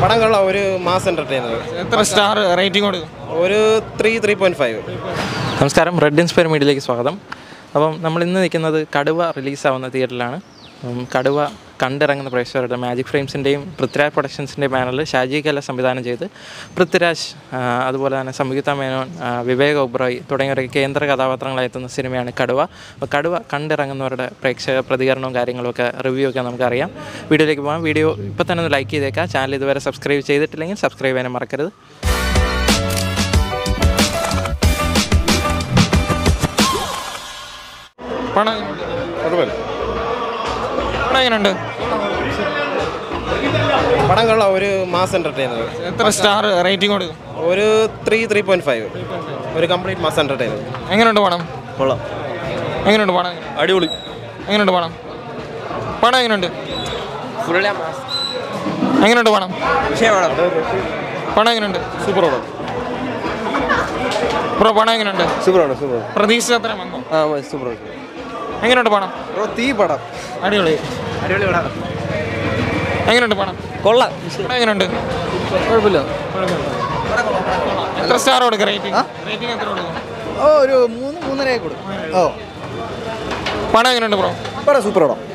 പടം കൊള്ളാം ഒരു മാസ് എൻ്റർടൈനർ എത്ര സ്റ്റാർ റേറ്റിംഗ് കൊടുക്കും ഒരു ത്രീ ത്രീ പോയിൻറ്റ് ഫൈവ് നമസ്കാരം റെഡ് ഇൻസ്പയർ മീഡിയയിലേക്ക് സ്വാഗതം അപ്പം നമ്മൾ ഇന്ന് നിൽക്കുന്നത് കടുവ റിലീസാവുന്ന തിയേറ്ററിലാണ് ഉം, കടുവ കണ്ടിറങ്ങുന്ന പ്രേക്ഷകരുടെ മാജിക് ഫ്രെയിംസിൻ്റെയും പൃഥ്വിരാജ് പ്രൊഡക്ഷൻസിൻ്റെയും ബാനറിൽ ഷാജി കല സംവിധാനം ചെയ്ത് പൃഥ്വിരാജ് ആ, അതുപോലെ തന്നെ സംയുക്ത മേനോൻ ആ, വിവേക് ഒബ്രോയ് തുടങ്ങിയവരൊക്കെ കേന്ദ്ര കഥാപാത്രങ്ങളായി എത്തുന്ന സിനിമയാണ് കടുവ അപ്പോൾ കടുവ കണ്ടിറങ്ങുന്നവരുടെ പ്രേക്ഷക പ്രതികരണവും കാര്യങ്ങളുമൊക്കെ റിവ്യൂ ഒക്കെ നമുക്കറിയാം വീഡിയോയിലേക്ക് പോകാം വീഡിയോ ഇപ്പോൾ തന്നെ ഒന്ന് ലൈക്ക് ചെയ്തേക്കാം ചാനൽ ഇതുവരെ സബ്സ്ക്രൈബ് ചെയ്തിട്ടില്ലെങ്കിൽ സബ്സ്ക്രൈബ് ചെയ്യാനും മറക്കരുത് പണം എങ്ങനെയുണ്ട്? പണം എങ്ങനെയുണ്ട് പടം കൊള്ളാം ഒരു മാസ് എൻ്റർടൈനർ എത്ര സ്റ്റാർ റേറ്റിംഗ് കൊടുക്കും ഒരു ത്രീ ത്രീ പോയിൻറ്റ് ഫൈവ് ഒരു കംപ്ലീറ്റ് മാസ് എൻ്റർടൈനർ എങ്ങനെയുണ്ട് പണം കൊള്ളാം എങ്ങനെയുണ്ട് പണം എങ്ങനെ- അടിപൊളി എങ്ങനെയുണ്ട് പണം പണം എങ്ങനെയുണ്ട് എങ്ങനെയുണ്ട് പണം പണം എങ്ങനെയുണ്ട് സൂപ്പർ പടം ബ്രോ പണം എങ്ങനെയുണ്ട് സൂപ്പർ പടം സൂപ്പർ പ്രതീക്ഷിച്ച അത്ര വന്നോ ആ സൂപ്പർ എങ്ങനെയുണ്ട് പണം ബ്രോ തീ പടം അടിപൊളി അടിപൊളി പടം എങ്ങനെയുണ്ട് പണം കൊള്ളാം പണം എങ്ങനെയുണ്ട് കുഴപ്പമില്ല എത്ര സ്റ്റാർ കൊടുക്കും റേറ്റിംഗ് റേറ്റിംഗ് എത്ര കൊടുക്കും ഓ ഒരു മൂന്ന് മൂന്നര കൊടുക്കും ഓ പണം എങ്ങനെയുണ്ട് ബ്രോ പടം സൂപ്പർ പടം